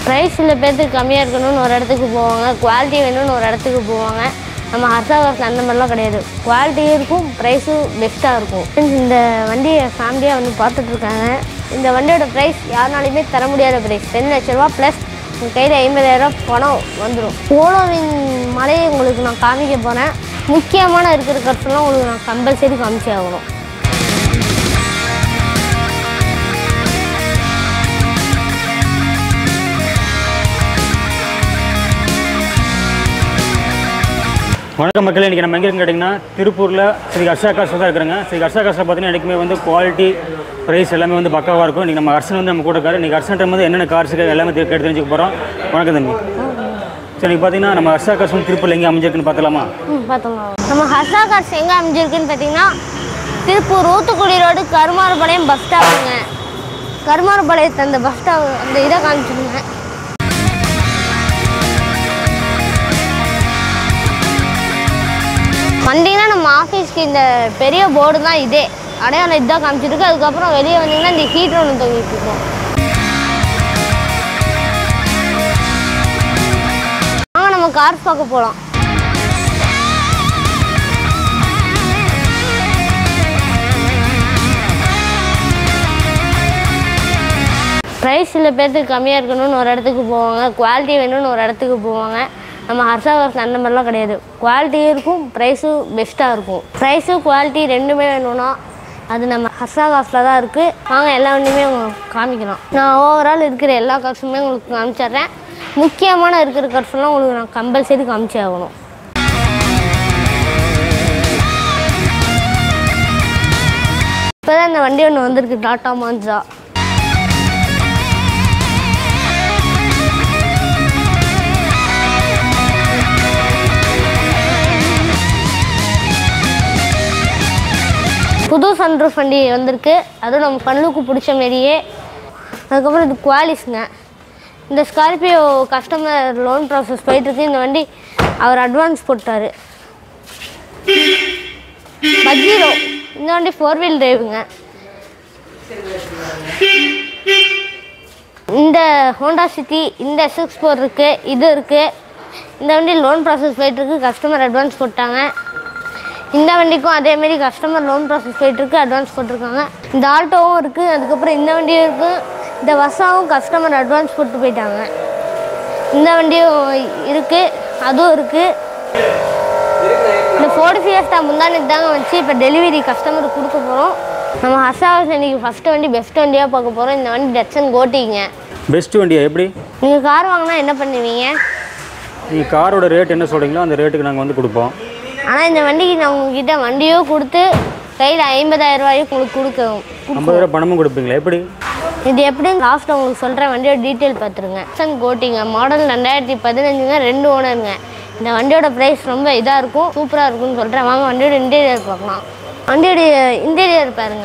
price சில பேர்த்துக்கு கம்மியாக இருக்கணும்னு ஒரு இடத்துக்கு போவாங்க குவாலிட்டி வேணும்னு ஒரு இடத்துக்கு போவாங்க நம்ம ஹர்ஷாவாஸ் அந்த மாதிரிலாம் கிடையாது குவாலிட்டியும் இருக்கும் ப்ரைஸும் பெஸ்ட்டாக இருக்கும் Friends, இந்த வண்டியை ஃபேமிலியாக வந்து பார்த்துட்ருக்காங்க இந்த வண்டியோட ப்ரைஸ் யாருனாலையுமே தர முடியாத ப்ரைஸ் ரெண்டு லட்ச ரூபா ப்ளஸ் உங்கள் கையில் ஐம்பதாயிரம் பணம் வந்துடும் ஓலோவின் மலையை உங்களுக்கு நான் காமிக்க போகிறேன் முக்கியமான இருக்கிற கருத்துலாம் உங்களுக்கு நான் கம்பல்சரி காமிச்சே ஆகணும் வணக்கம் மக்களே இன்றைக்கி நம்ம எங்கே இருக்குன்னு கேட்டிங்கன்னா திருப்பூரில் ஸ்ரீ ஹர்ஷா காசில் தான் இருக்கிறோங்க ஸ்ரீ ஹர்ஷா காசில் பார்த்தீங்கன்னா என்றைக்குமே வந்து குவாலிட்டி ப்ரைஸ் எல்லாமே வந்து பக்காவாக இருக்கும் இன்றைக்கி நம்ம ஹர்ஷன் வந்து நம்ம கூட இருக்காரு இன்றைக்கி ஹர்ஷன் வந்து என்னென்ன கார்ஸுக்கு எல்லாமே தெரி- கேட்டு தெரிஞ்சுக்க போகிறோம் வணக்கம் தம்பி சரி இன்றைக்கி பார்த்தீங்கன்னா நம்ம ஹர்ஷா காசு வந்து திருப்பூரில் எங்கே அமைஞ்சிருக்குன்னு பார்த்தலாமா ம் பார்த்தோம்மா நம்ம ஹர்ஷா கார்ஸ் எங்கே அமைஞ்சிருக்குன்னு பார்த்தீங்கன்னா திருப்பூர் ஊத்துக்குடி ரோடு கருமாறுபாளையம் பஸ் ஸ்டாப்புங்க கருமாறுபாளையத்து அந்த பஸ் ஸ்டாப் அந்த இதை காமிச்சிருங்க வந்தீங்கன்னா நம்ம ஆஃபீஸ்க்கு இந்த பெரிய போர்டு தான் இதே அடையாளம் இதுதான் காமிச்சிருக்கு அதுக்கப்புறம் வெளியே வந்தீங்கன்னா இந்த ஹீட்டர் ஒன்று தொங்கிட்டு இருக்கும் வாங்க நம்ம கார் பார்க்க போகலாம் ப்ரைஸ் சில பேர்த்துக்கு கம்மியாக இருக்கணும்னு ஒரு இடத்துக்கு போவாங்க குவாலிட்டி வேணும்னு ஒரு இடத்துக்கு போவாங்க நம்ம ஹர்ஷாவர்ஸ் அந்த மாதிரிலாம் கிடையாது குவாலிட்டியும் இருக்கும் ப்ரைஸும் பெஸ்ட்டாக இருக்கும் ப்ரைஸும் குவாலிட்டி ரெண்டுமே வேணும்னா அது நம்ம ஹர்ஷா காசில் தான் இருக்குது வாங்க எல்லா வண்டியுமே உங்களுக்கு காமிக்கலாம் நான் ஓவரால் இருக்கிற எல்லா காசுமே உங்களுக்கு காமிச்சிடுறேன் முக்கியமான இருக்கிற காசுலாம் உங்களுக்கு நான் கம்பல்சரி காமிச்சே ஆகணும் இப்போ தான் இந்த வண்டி ஒன்று வந்திருக்கு டாட்டா மான்சா புது சன்ரூஃப் வண்டி வந்திருக்கு அதுவும் நம்ம கண்ணுக்கு பிடிச்ச மாரியே அதுக்கப்புறம் இது குவாலிஸ்ங்க இந்த ஸ்கார்பியோ கஸ்டமர் லோன் ப்ராசஸ் போயிட்டுருக்கு இந்த வண்டி அவர் அட்வான்ஸ் போட்டார் பஜ்ஜீரோ இந்த வண்டி ஃபோர் வீல் டிரைவுங்க இந்த ஹோண்டா சிட்டி இந்த எஸ்எக்ஸ் ஃபோர் இருக்குது இது இருக்குது இந்த வண்டி லோன் ப்ராசஸ் போயிட்டுருக்கு கஸ்டமர் அட்வான்ஸ் போட்டாங்க இந்த வண்டிக்கும் அதேமாரி கஸ்டமர் லோன் ப்ராசஸ் போயிட்டுருக்கு அட்வான்ஸ் போட்டிருக்காங்க இந்த ஆல்டோவும் இருக்குது அதுக்கப்புறம் இந்த வண்டியும் இருக்குது இந்த வசாவும் கஸ்டமர் அட்வான்ஸ் போட்டு போயிட்டாங்க இந்த வண்டியும் இருக்குது அதுவும் இருக்குது இந்த ஃபோர்டு ஃபியஸ்டா முந்தானது தாங்க வச்சு இப்போ டெலிவரி கஸ்டமருக்கு கொடுக்க போகிறோம் நம்ம ஹர்ஷாவஸ் இன்னைக்கு ஃபஸ்ட்டு வண்டி பெஸ்ட் வண்டியாக பார்க்க போகிறோம் இந்த வண்டி டச்சன் கோட்டிங்க பெஸ்ட் வண்டியா எப்படி நீங்கள் கார் வாங்கினா என்ன பண்ணுவீங்க நீங்கள் காரோட ரேட் என்ன சொல்கிறீங்களோ அந்த ரேட்டுக்கு நாங்கள் வந்து கொடுப்போம் ஆனால் இந்த வண்டிக்கு நான் உங்ககிட்ட வண்டியோ கொடுத்து கையில் ஐம்பதாயிரம் ரூபாயும் உங்களுக்கு கொடுக்கவும் ஐம்பதாயிரம் பணமும் கொடுப்பீங்களா எப்படி இது எப்படின்னு லாஸ்ட்டில் உங்களுக்கு சொல்கிறேன் வண்டியோட டீட்டெயில் பார்த்துருங்க டச்சன் கோட்டிங்க மாடல் ரெண்டாயிரத்தி பதினஞ்சுங்க ரெண்டு ஓனருங்க இந்த வண்டியோட ப்ரைஸ் ரொம்ப இதாக இருக்கும் சூப்பராக இருக்கும்னு சொல்கிறேன் வாங்க வண்டியோட இன்டீரியர் பார்க்கலாம் வண்டியோடைய இன்டீரியர் பாருங்க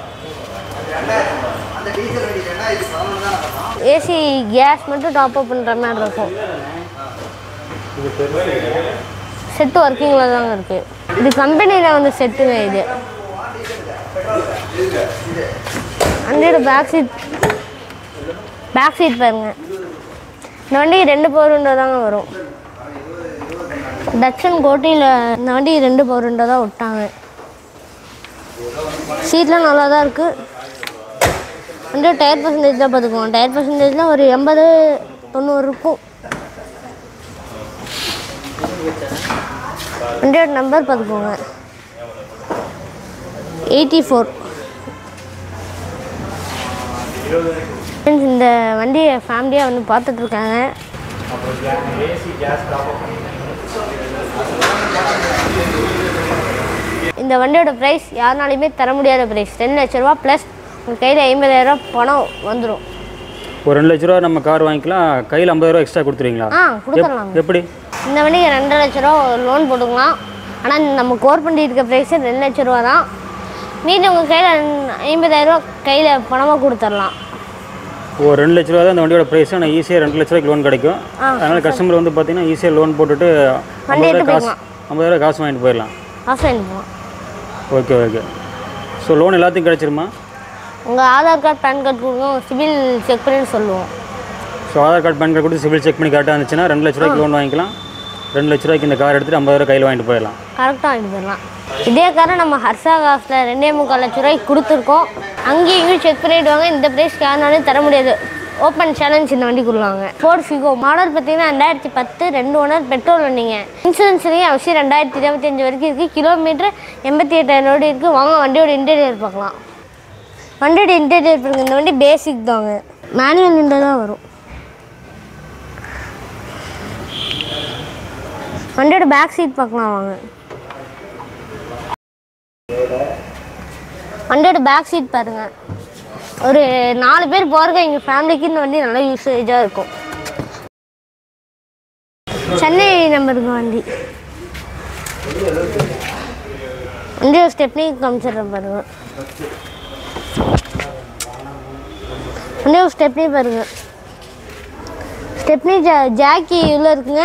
ஏசி கேஸ் மட்டும் டாப் அப் பண்ணுற மாதிரி இருக்கும் செட்டு ஒர்க்கிங்கில் தாங்க இருக்குது இது கம்பெனியில் வந்து செட்டுங்க இது வண்டியோட பேக் சீட் பேக் சீட் பாருங்க இந்த வண்டிக்கு ரெண்டு பவர் விண்டோ தாங்க வரும் டச்சன் கோட்டியில் இந்த வண்டி ரெண்டு பவர் விண்டோ தான் விட்டாங்க சீட்லாம் நல்லா தான் இருக்குது வண்டியோட டயர் பர்சன்டேஜ் தான் பார்த்துக்குவோம் டயர் பர்சன்டேஜ்லாம் ஒரு எண்பது தொண்ணூறு இருக்கும் வண்டியோட நம்பர் பார்த்துக்கோங்க எயிட்டி ஃபோர் இந்த வண்டியை ஃபேமிலியாக வந்து பார்த்துட்ருக்காங்க இந்த வண்டியோட ப்ரைஸ் யாருனாலையுமே தர முடியாத ப்ரைஸ் ரெண்டு லட்ச ரூபா ப்ளஸ் உங்கள் கையில் ஐம்பதாயிரம் பணம் வந்துடும் ஒரு ரெண்டு லட்ச ரூபா நம்ம கார் வாங்கிக்கலாம் கையில் ஐம்பதாயிரம் எக்ஸ்ட்ரா கொடுத்துருவீங்களா ஆ கொடுத்துடலாம் எப்படி இந்த வண்டிக்கு ரெண்டு லட்ச ரூபா லோன் போட்டுக்கலாம் ஆனால் நம்ம கோர் பண்ணி இருக்க ப்ரைஸு ரெண்டு லட்ச ரூபா தான் மீதி உங்கள் கையில் ஐம்பதாயிரரூவா கையில் பணமாக கொடுத்துடலாம் ஒரு ரெண்டு லட்ச ரூபா தான் அந்த வண்டியோட ப்ரைஸ் ஆனால் ஈஸியாக ரெண்டு லட்ச ரூபாய்க்கு லோன் கிடைக்கும் ஆ, அதனால் கஸ்டமர் வந்து பார்த்தீங்கன்னா ஈஸியாக லோன் போட்டுட்டு வண்டி ஐம்பதாயிரம் எடுத்து காசு ஐம்பதாயிரம் காசு வாங்கிட்டு போயிடலாம் காசு வாங்கிக்கலாம் ஓகே ஓகே ஸோ லோன் எல்லாத்தையும் கிடைச்சிருமா உங்கள் ஆதார் கார்டு பேன் கார்டு கொடுங்க உங்கள் சிபில் செக் பண்ணிட்டு சொல்லுவோம் so Aadhaar card PAN card கொடுத்து சிவில் செக் பண்ணி கரெக்டாக இருந்துச்சுன்னா ரெண்டு லட்ச ரூபாய்க்கு லோன் வாங்கிக்கலாம் ரெண்டு லட்ச ரூபாய்க்கு இந்த கார் எடுத்துகிட்டு ஐம்பதாயிரம் கையில் வாங்கிட்டு போயிடலாம் கரெக்டாக வாங்கிட்டு போயிடலாம் இதே காரை நம்ம ஹர்ஷா காசில் ரெண்டே முக்கால் லட்ச ரூபாய்க்கு கொடுத்துருக்கோம் அங்கேயும் இங்கேயும் செக் பண்ணிவிடுவாங்க இந்த ப்ரைஸ்க்கு யாருனாலும் தர முடியாது ஓப்பன் சேலஞ்ச் இந்த வண்டி கொடுக்குறாங்க ஃபோர்ட் ஃபிகோ மாடல் பார்த்தீங்கன்னா ரெண்டாயிரத்தி பத்து ரெண்டு ஓனர் பெட்ரோல் வண்டிங்க இன்சூரன்ஸ்லேயும் அவசியம் ரெண்டாயிரத்தி இருபத்தஞ்சு வரைக்கும் இருக்குது கிலோமீட்டர் எண்பத்தி எட்டாயிரம் ரோடு இருக்குது வாங்க வண்டியோட இன்டீரியர் பார்க்கலாம் வண்டியோட இன்டீரியர் பாருங்க இந்த வண்டி பேசிக் தாங்க மேனுவல் விண்டோ தான் வரும் வண்டியோட பேக் சீட் பார்க்கலாம் வாங்க வண்டியோட பேக் சீட் பாருங்க ஒரு நாலு பேர் போகிறக்க எங்கள் ஃபேமிலிக்கு இந்த வண்டி நல்லா யூசேஜாக இருக்கும் சென்னை நம்பருக்கு வண்டி வண்டியோட ஸ்டெப்னி காமிச்சிடுறேன் பாருங்க வண்டியோட ஸ்டெப்னி பாருங்க ஸ்டெப்னி ஜா ஜாக்கி உள்ள இருக்குங்க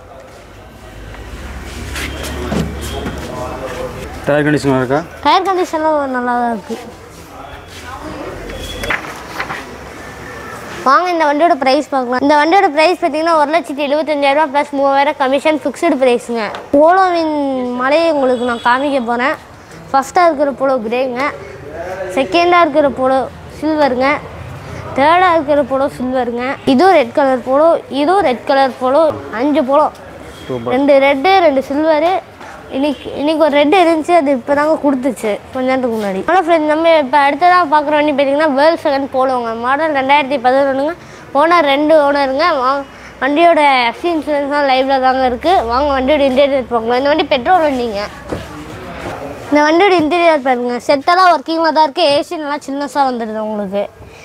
டயர் கண்டிஷன் இருக்கா டயர் கண்டிஷன்லாம் நல்லா தான் இருக்குது வாங்க இந்த வண்டியோட ப்ரைஸ் பார்க்கலாம் இந்த வண்டியோட ப்ரைஸ் பார்த்தீங்கன்னா ஒரு லட்சத்தி எழுபத்தஞ்சாயிரரூபா ப்ளஸ் மூவாயிரம் கமிஷன் ஃபிக்ஸ்டு ப்ரைஸுங்க போலோவின் மலையை உங்களுக்கு நான் காமிக்க போகிறேன் ஃபஸ்ட்டாக இருக்கிற போலோ கிரேங்க செகண்டாக இருக்கிற போலோ சில்வருங்க தேர்டாக இருக்கிற போலோ சில்வருங்க இதுவும் ரெட் கலர் போலோ இதுவும் ரெட் கலர் போலோ அஞ்சு போலோ சூப்பர் ரெண்டு ரெட்டு ரெண்டு சில்வரு இன்னைக்கு இன்னைக்கு ஒரு ரெட்டு இருந்துச்சு அது இப்போ தாங்க கொடுத்துச்சு கொஞ்ச நேரத்துக்கு முன்னாடி ஆனால் ஃப்ரெண்ட்ஸ் நம்ம இப்போ அடுத்ததாக பார்க்குற வண்டி பார்த்தீங்கன்னா வேர்ல்ட் செகண்ட் போடுவோங்க மாடல் ரெண்டாயிரத்தி பதினொன்றுங்க ஓனர் ரெண்டு ஓனருங்க வாங்க வண்டியோட எஃப்சி இன்சூரன்ஸ்லாம் லைவில் தாங்க இருக்குது வாங்க வண்டியோட இன்டீரியர் பார்க்கலாம் இந்த வண்டி பெட்ரோல் வண்டிங்க இந்த வண்டியோட இன்டீரியர் பாருங்க செட்டெல்லாம் ஒர்க்கிங்கில் தான் இருக்குது ஏசி நல்லா சின்னஸாக வந்துடுது உங்களுக்கு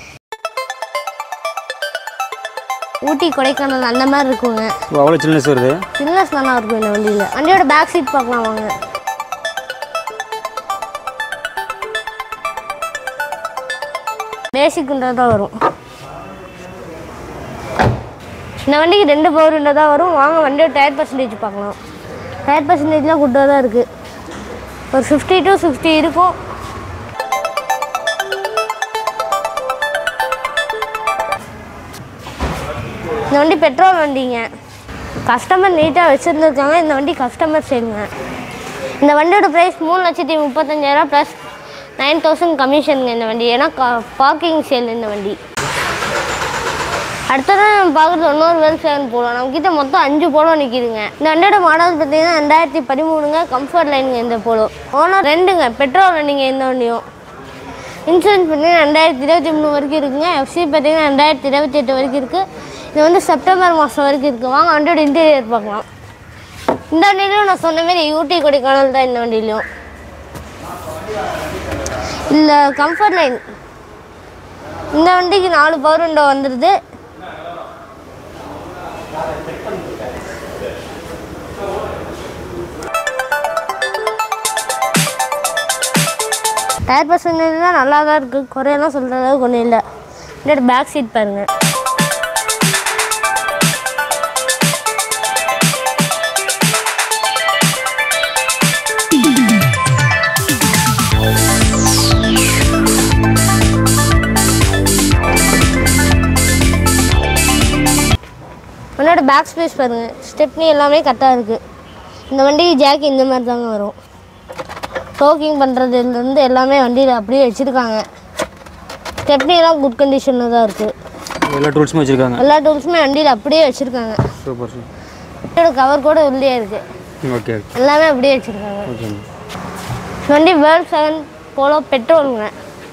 ஊட்டி கொடைக்கானல் அந்த மாதிரி இருக்குங்க அவ்வளோ சில்னஸ் வருது சில்னஸ் நல்லா இருக்கும் இந்த வண்டியில் வண்டியோட பேக் சீட் பார்க்கலாம் வாங்க பேசிக்ன்றது தான் வரும் இந்த வண்டிக்கு ரெண்டு பவர் விண்டோ தான் வரும் வாங்க வண்டியோட டயர் பர்சன்டேஜ் பார்க்கலாம் டயர் பர்சன்டேஜ்லாம் குட்டாக தான் இருக்குது ஒரு ஃபிஃப்டி டு சிக்ஸ்டி இருக்கும் இந்த வண்டி பெட்ரோல் வண்டிங்க கஸ்டமர் நீட்டாக வச்சுருந்துருக்காங்க இந்த வண்டி கஸ்டமர் சேலுங்க இந்த வண்டியோட ப்ரைஸ் மூணு லட்சத்தி முப்பத்தஞ்சாயிரம் ப்ளஸ் நைன் தௌசண்ட் கமிஷனுங்க இந்த வண்டி ஏன்னா பார்க்கிங் சேல் இந்த வண்டி அடுத்ததான் நம்ம பார்க்குறது இன்னொரு வேல் சேவன் போடுவோம் நம்மக்கிட்ட மொத்தம் அஞ்சு போலோ நிற்கிதுங்க இந்த வண்டியோட மாடல் பார்த்தீங்கன்னா ரெண்டாயிரத்தி பதிமூணுங்க கம்ஃபர்ட் லைனுங்க இந்த போலோ ஓனர் ரெண்டுங்க பெட்ரோல் வண்டிங்க இந்த வண்டியும் இன்சூரன்ஸ் பார்த்தீங்கன்னா ரெண்டாயிரத்தி இருபத்தி மூணு வரைக்கும் இருக்குங்க எஃப்சி பார்த்தீங்கன்னா ரெண்டாயிரத்தி இருபத்தி எட்டு வரைக்கும் இருக்குது இது வந்து செப்டம்பர் மாதம் வரைக்கும் இருக்குது வாங்க வண்டியோட இன்டீரியர் பார்க்கலாம் இந்த வண்டியிலையும் நான் சொன்ன மாதிரி யூடி கொடைக்கானல் தான் இந்த வண்டியிலையும் இல்லை கம்ஃபர்ட் லைன் இந்த வண்டிக்கு நாலு பவர் விண்டோ வந்துடுது டயர் பர்சன்டேஜ் தான் நல்லா தான் இருக்குது குறையெல்லாம் சொல்கிற அளவுக்கு ஒன்றும் இல்லை என்னோட பேக் சீட் பாருங்கள் உன்னோட பேக் ஸ்பேஸ் பாருங்கள் ஸ்டெப்னி எல்லாமே கரெக்டாக இருக்குது இந்த வண்டிக்கு ஜாக் இந்த மாதிரி தாங்க வரும் டோக்கிங் பண்ணுறதுலேருந்து எல்லாமே வண்டியில் அப்படியே வச்சுருக்காங்க ஸ்டெப்னிலாம் குட் கண்டிஷனில் தான் இருக்குது எல்லா டூல்ஸுமே வச்சுருக்காங்க எல்லா டூல்ஸுமே வண்டியில் அப்படியே வச்சுருக்காங்க சூப்பர் சூப்பர் வண்டியோட கவர் கூட உள்ளே இருக்குது ஓகே எல்லாமே அப்படியே வச்சுருக்காங்க ஓகே வண்டி வேர்ல்ட் செவன் போலோ பெட்ரோலுங்க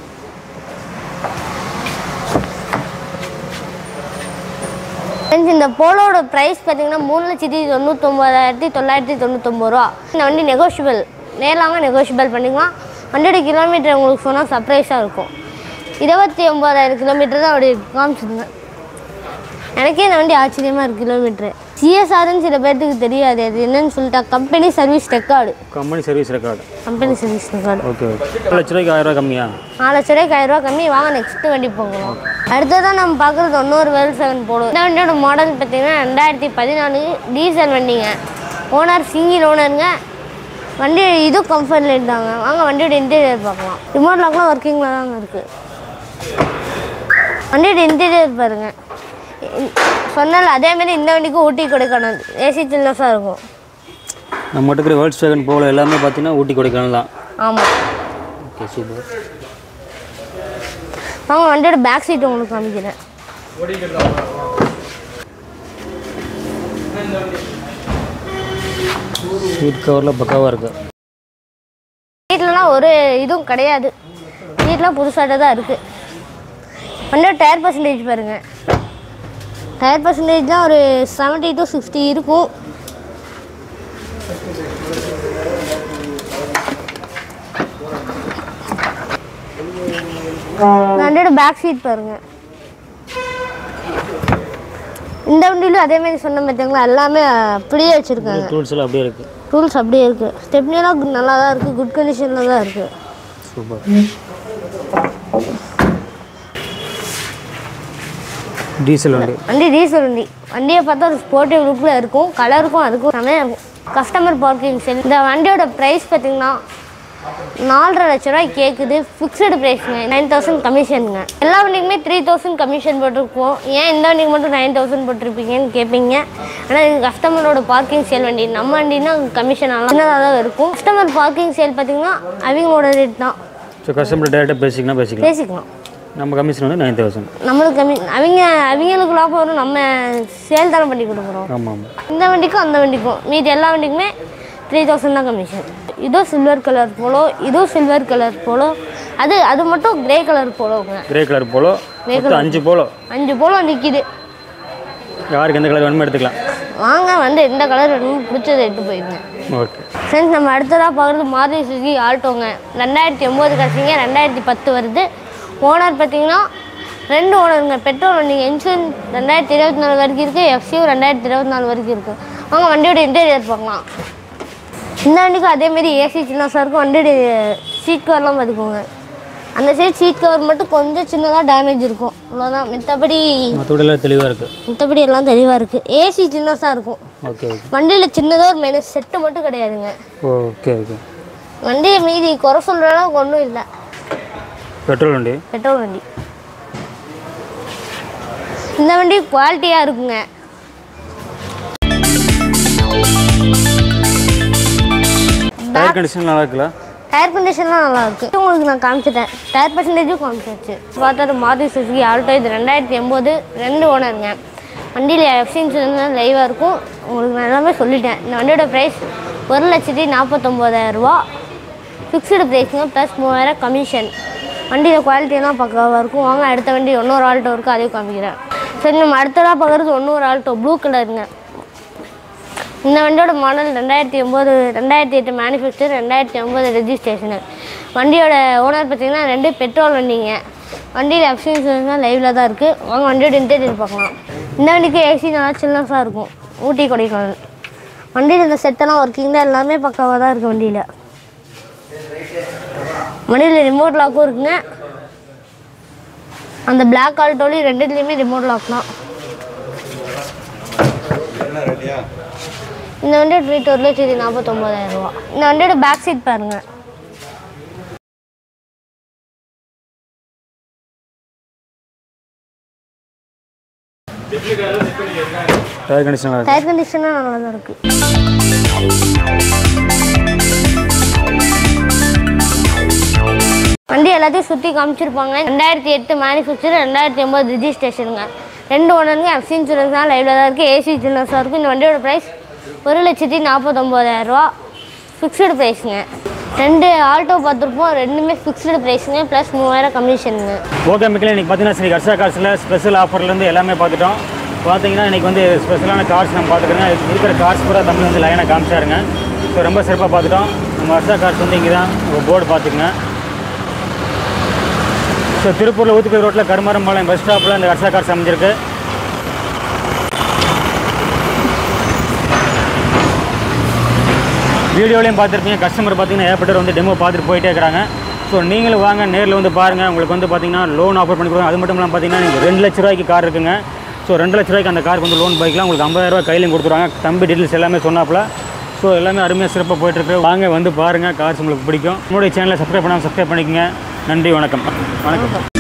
ஃப்ரெண்ட்ஸ் இந்த போலோட ப்ரைஸ் பார்த்தீங்கன்னா மூணு லட்சத்தி தொண்ணூத்தொம்பதாயிரத்தி தொள்ளாயிரத்தி தொண்ணூத்தொம்பது ரூபா இந்த வண்டி நெகோஷியபிள் நேரலாங்க நெகோஷியபிள் பண்ணிக்கலாம் வண்டியோட கிலோமீட்டர் உங்களுக்கு சொன்னால் சர்ப்ரைஸாக இருக்கும் இருபத்தி ஒம்பதாயிரம் கிலோமீட்டர் தான் அப்படி காமிச்சிருந்தேன் எனக்கே இந்த வண்டி ஆச்சரியமாக இருக்குது கிலோமீட்ரு சிஎஸ்ஆர்னு சில பேர்த்துக்கு தெரியாது அது என்னன்னு சொல்லிட்டா company service record company service record company service record okay okay ஒரு லட்ச ரூபாய்க்கு ஆயிரம் ரூபாய் கம்மியா நாலு லட்ச ரூபாய்க்கு ஆயிரம் ரூபாய் கம்மி வாங்க நெக்ஸ்ட் வண்டி போகலாம் அடுத்ததான் நம்ம பார்க்குறது இன்னொரு வேல் செவன் போடுவோம் இந்த வண்டியோட மாடல் பார்த்தீங்கன்னா ரெண்டாயிரத்தி பதினாலு டீசல் வண்டிங்க ஓனர் சிங்கிள் ஓனருங்க வண்டி இதுவும் கம்ஃபர்ட் லைட் தாங்க வாங்க வண்டியோட இன்டீரியர் பார்க்கலாம் ரிமோட் லாக்லாம் ஒர்க்கிங்கில் தாங்க இருக்குது வண்டியோட இன்டீரியர் பாருங்கள் சொன்னல அதே மாதிரி இந்த வண்டிக்கும் ஊட்டி கொடைக்கானல் ஏசி சில்னஸாக இருக்கும் நம்ம மட்டும் இருக்கிற வேர்ல்ட்ஸ் வேகன் போல எல்லாமே பார்த்தீங்கன்னா ஊட்டி கொடைக்கானல் தான் ஆமாம் ஓகே சூப்பர் வாங்க வண்டியோட பேக் சீட் உங்களுக்கு காமிக்கிறேன் சீட் கவரில் பக்காவாக இருக்குது சீட்லலாம் ஒரு இதுவும் கிடையாது சீட்லாம் புதுசாக தான் இருக்குது வண்டியோட டயர் பர்சன்டேஜ் பாருங்கள் டயர் பர்சன்டேஜ்லாம் ஒரு செவன்ட்டி டு சிக்ஸ்டி இருக்கும் வண்டியோட பேக் சீட் பாருங்க இந்த வண்டியிலும் அதே மாதிரி சொன்ன பார்த்தீங்களா எல்லாமே அப்படியே வச்சுருக்காங்க டூல்ஸ் எல்லாம் அப்படியே இருக்குது டூல்ஸ் அப்படியே இருக்குது ஸ்டெப்னியெல்லாம் நல்லா தான் இருக்குது குட் கண்டிஷனில் தான் இருக்குது சூப்பர் டீசல் வண்டி வண்டி டீசல் வண்டி வண்டியை பார்த்தா ஒரு ஸ்போர்ட்டிவ் லுக்கில் இருக்கும் கலருக்கும் அதுக்கும் செமையாக இருக்கும் கஸ்டமர் பார்க்கிங் செல் இந்த வண்டியோட ப்ரைஸ் பார்த்தீங்கன்னா நாலரை லட்ச ரூபாய் கேட்குது ஃபிக்ஸ்டு ப்ரைஸுங்க நைன் தௌசண்ட் கமிஷனுங்க எல்லா வண்டிக்குமே த்ரீ தௌசண்ட் கமிஷன் போட்டிருப்போம் ஏன் இந்த வண்டிக்கு மட்டும் நைன் தௌசண்ட் போட்டிருப்பீங்கன்னு கேட்பீங்க ஆனால் இது கஸ்டமரோட பார்க்கிங் சேல் வண்டி நம்ம வண்டினா கமிஷன் எல்லாம் சின்னதாக தான் இருக்கும் கஸ்டமர் பார்க்கிங் சேல் பார்த்தீங்கன்னா அவங்களோட ரேட் தான் ஸோ கஸ்டமர் டேரெக்டாக பேசிக்கலாம் பேசிக்கலாம் பேசிக்கலாம் நம்ம கமிஷன் வந்து நைன் தௌசண்ட் நம்மளுக்கு கம்மி அவங்க அவங்களுக்கு லாபம் வரும் நம்ம சேல் தானே பண்ணி கொடுக்குறோம் ஆமாம் ஆமாம் இந்த வண்டிக்கும் அந்த வண்டிக்கும் மீதி எல்லா வண்டிக்குமே த்ரீ தௌசண்ட் தான் கமிஷன் இதோ சில்வர் கலர் போலோ இதோ சில்வர் கலர் போலோ அது அது மட்டும் கிரே கலர் போலோங்க கிரே கலர் போலோ மொத்தம் அஞ்சு போலோ அஞ்சு போலோ நிற்கிது யாருக்கு எந்த கலர் வேணுமோ எடுத்துக்கலாம் வாங்க வந்து எந்த கலர் வேணுமோ பிடிச்சதை எடுத்து போயிருங்க ஓகே ஃப்ரெண்ட்ஸ் நம்ம அடுத்ததாக பார்க்குறது மாருதி சுசுகி ஆல்டோங்க ரெண்டாயிரத்தி ஒம்பது கடைசிங்க ரெண்டாயிரத்தி பத்து வருது ஓனர் பார்த்தீங்கன்னா ரெண்டு ஓனருங்க பெட்ரோல் வண்டிங்க இன்சூரன்ஸ் ரெண்டாயிரத்தி இருபத்தி நாலு வரைக்கும் இருக்குது எஃப்சியும் ரெண்டாயிரத்தி இருபத்தி நாலு வரைக்கும் இருக்குது வாங்க வண்டியோட இன்டீரியர் பார்க்கலாம் இந்த வண்டிக்கும் அதேமாரி ஏசி சின்னஸாக இருக்கும் வண்டியோட சீட் கவர்லாம் பார்த்துக்கோங்க அந்த சைடு சீட் கவர் மட்டும் கொஞ்சம் சின்னதாக டேமேஜ் இருக்கும் அவ்வளோதான் மற்றபடி மற்றபடி எல்லாம் தெளிவாக இருக்குது மற்றபடி எல்லாம் தெளிவாக இருக்குது ஏசி சின்னஸாக இருக்கும் ஓகே ஓகே வண்டியில் சின்னதாக ஒரு மெனு செட்டு மட்டும் கிடையாதுங்க ஓகே ஓகே வண்டியை மீதி குறை சொல்கிற அளவுக்கு ஒன்றும் இல்லை பெட்ரோல் வண்டி பெட்ரோல் வண்டி இந்த வண்டி குவாலிட்டியாக இருக்குங்க டயர் கண்டிஷன் நல்லா இருக்குல்ல டயர் கண்டிஷன்லாம் நல்லா இருக்கு உங்களுக்கு நான் காமிச்சிட்டேன் டயர் பர்சன்டேஜும் காமிச்சாச்சு பார்த்தா மாருதி சுசுகி ஆல்டோ இது ரெண்டாயிரத்தி எண்பது ரெண்டு ஓனருங்க வண்டியில் எஃப்சி இன்சூரன்ஸ் லைவாக இருக்கும் உங்களுக்கு நான் எல்லாமே சொல்லிட்டேன் இந்த வண்டியோட ப்ரைஸ் ஒரு லட்சத்தி நாற்பத்தொம்போதாயிரம் ரூபா ஃபிக்ஸ்டு ப்ரைஸுங்க ப்ளஸ் மூவாயிரம் கமிஷன் வண்டியில் குவாலிட்டியெல்லாம் பக்காவாக இருக்கும் வாங்க அடுத்த வண்டி இன்னொரு ஆல்டோ இருக்குது அதையும் காமிக்கிறேன் சரி நம்ம அடுத்ததாக பார்க்குறது இன்னொரு ஆல்டோ ப்ளூ கலருங்க இந்த வண்டியோட மாடல் ரெண்டாயிரத்தி ஒம்பது ரெண்டாயிரத்தி எட்டு மேனுஃபேக்சர் ரெண்டாயிரத்தி ஒம்பது ரெஜிஸ்ட்ரேஷனு வண்டியோட ஓனர் பார்த்தீங்கன்னா ரெண்டு பெட்ரோல் வண்டிங்க வண்டியில் எஃப்சி இன்சூரன்ஸ்லாம் லைவில் தான் இருக்குது வாங்க வண்டியோட இன்டீரியர் பார்க்கலாம் இந்த வண்டிக்கு ஏசி நல்லா சில்னஸாக இருக்கும் ஊட்டி கொடைக்கானல் வண்டியில் இந்த செட்டெல்லாம் ஒர்க்கிங் தான் எல்லாமே பக்காவாக தான் இருக்குது வண்டியில் வண்டியில் ரிமோட் லாக்கும் இருக்குங்க அந்த பிளாக் ஆல்டோலையும் ரெண்டுத்துலேயுமே ரிமோட் லாக் தான் இந்த வண்டியோட ரேட் ஒரு லட்சத்தி நாற்பத்தொம்போதாயிரம் ரூபா இந்த வண்டியோட பேக் சீட் பாருங்க டயர் கண்டிஷன் நல்லா டயர் கண்டிஷனாக நல்லா தான் இருக்கு வண்டி எல்லாத்தையும் சுற்றி காமிச்சிருப்பாங்க ரெண்டாயிரத்தி எட்டு மேனுஃபேக்சர் ரெண்டாயிரத்தி ஒம்பது ரிஜிஸ்ட்ரேஷனுங்க ரெண்டு ஒன்றுங்க எஃப்சி இன்சூரன்ஸ் தான் லைவில் தான் இருக்குது ஏசி இன்சூரன்ஸாக இருக்கும் இந்த வண்டியோட ப்ரைஸ் ஒரு லட்சத்தி நாற்பத்தொம்போதாயிரம் ரூபா ஃபிக்ஸ்டு ப்ரைஸுங்க ரெண்டு ஆல்டோ பார்த்துருப்போம் ரெண்டுமே ஃபிக்ஸ்டு ப்ரைஸுங்க ப்ளஸ் மூவாயிரம் கமிஷனுங்க ஓகே மக்களே இன்றைக்கி பார்த்தீங்கன்னா ஸ்ரீ ஹர்ஷா கார்ஸில் ஸ்பெஷல் ஆஃபர்லேருந்து எல்லாமே பார்த்துட்டோம் பார்த்தீங்கன்னா இன்றைக்கி வந்து ஸ்பெஷலான கார்ஸ் நம்ம பார்த்துக்கிறோங்க இருக்கிற கார்ஸ் பூரா தமிழ் வந்து லைனாக காமிச்சாருங்க ஸோ ரொம்ப சிறப்பாக பார்த்துட்டோம் நம்ம ஹர்ஷா கார்ஸ் வந்து இங்கே தான் உங்கள் போர்டு பார்த்துக்குங்க ஸோ திருப்பூரில் ஊத்துக்குடி ரோட்டில் கருமரம்பாளையம் பஸ் ஸ்டாப்பில் இந்த ஹர்ஷா கார்ஸ் அமைஞ்சிருக்கு வீடியோலையும் பார்த்துருப்பீங்க கஸ்டமர் பார்த்தீங்கன்னா ஏற்பட்டவர் வந்து டெமோ பார்த்துட்டு போயிட்டே இருக்கிறாங்க ஸோ நீங்களும் வாங்க நேரில் வந்து பாருங்கள் உங்களுக்கு வந்து பார்த்தீங்கன்னா லோன் ஆஃபர் பண்ணி கொடுங்க அது மட்டும் இல்லாமல் பார்த்தீங்கன்னா நீங்கள் ரெண்டு லட்ச ரூபாய்க்கு கார் இருக்குங்க ஸோ ரெண்டு லட்ச ரூபாய்க்கு அந்த காருக்கு வந்து லோன் பைக்லாம் உங்களுக்கு 50000 ரூபாய் கையிலையும் கொடுத்துருவாங்க தம்பி டீட்டெயில்ஸ் எல்லாமே சொன்னாப்புல ஸோ எல்லாமே அருமையாக சிறப்பாக போயிட்டுருக்கு வாங்க வந்து பாருங்கள் கார்ஸ் உங்களுக்கு பிடிக்கும் நம்மளுடைய சேனலை சப்ஸ்கிரைப் பண்ணாமல் சப்ஸ்கிரைப் பண்ணிக்கங்க நன்றி வணக்கம் வணக்கம்